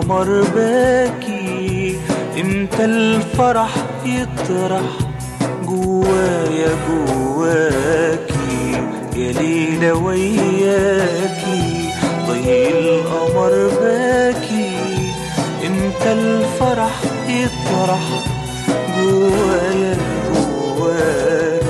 القمر باكي امتى الفرح يطرح جوايا جواكي يا ليلة وياكي ضي القمر باكي امتى الفرح يطرح جوايا جواكي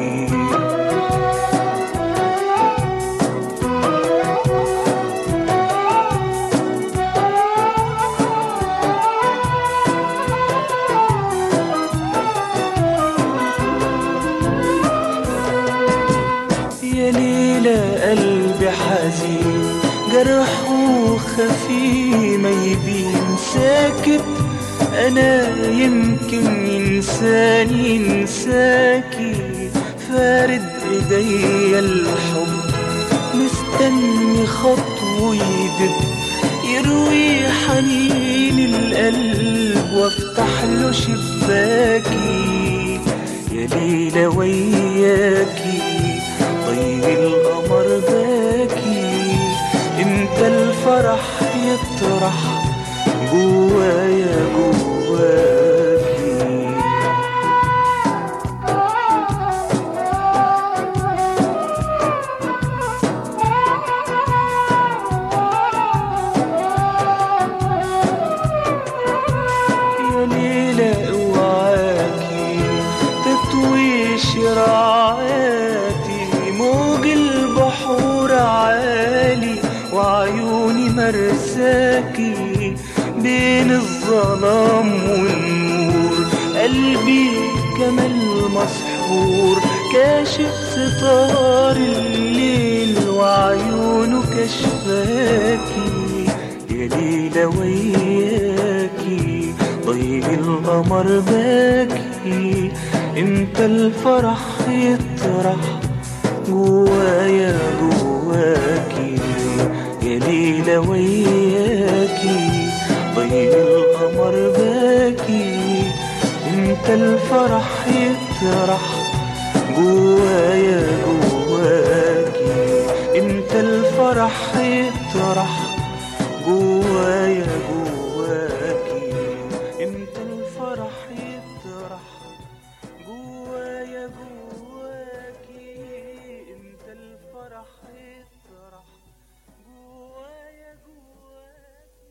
يا ليلى قلبي حزين جرحه خفي ما يبين ساكت انا يمكن ينساني ينساكي فارد ايديا الحب مستني خطوه يدب يروي حنين القلب وافتح له شباكي يا ليلى وياكي طي القمر باكي امتى الفرح يطرح جوايا جواكي يا ليلى اوعاكي تطوي شراعاتي موج البحور عالي وعيوني مرساكي بين الظلام والنور قلبي كمال مسحور كاشف ستار الليل وعيونه كشفاكي يا ليلى وياكي طيب القمر باكي امتى الفرح يطرح جوايا جواكي يا ليلى وياكي طيب القمر باكي امتى الفرح يطرح جوايا جواكي امتى الفرح يطرح جوايا جواكي امتى الفرح يطرح جوايا جواكي امتى الفرح يطرح جوايا جواكي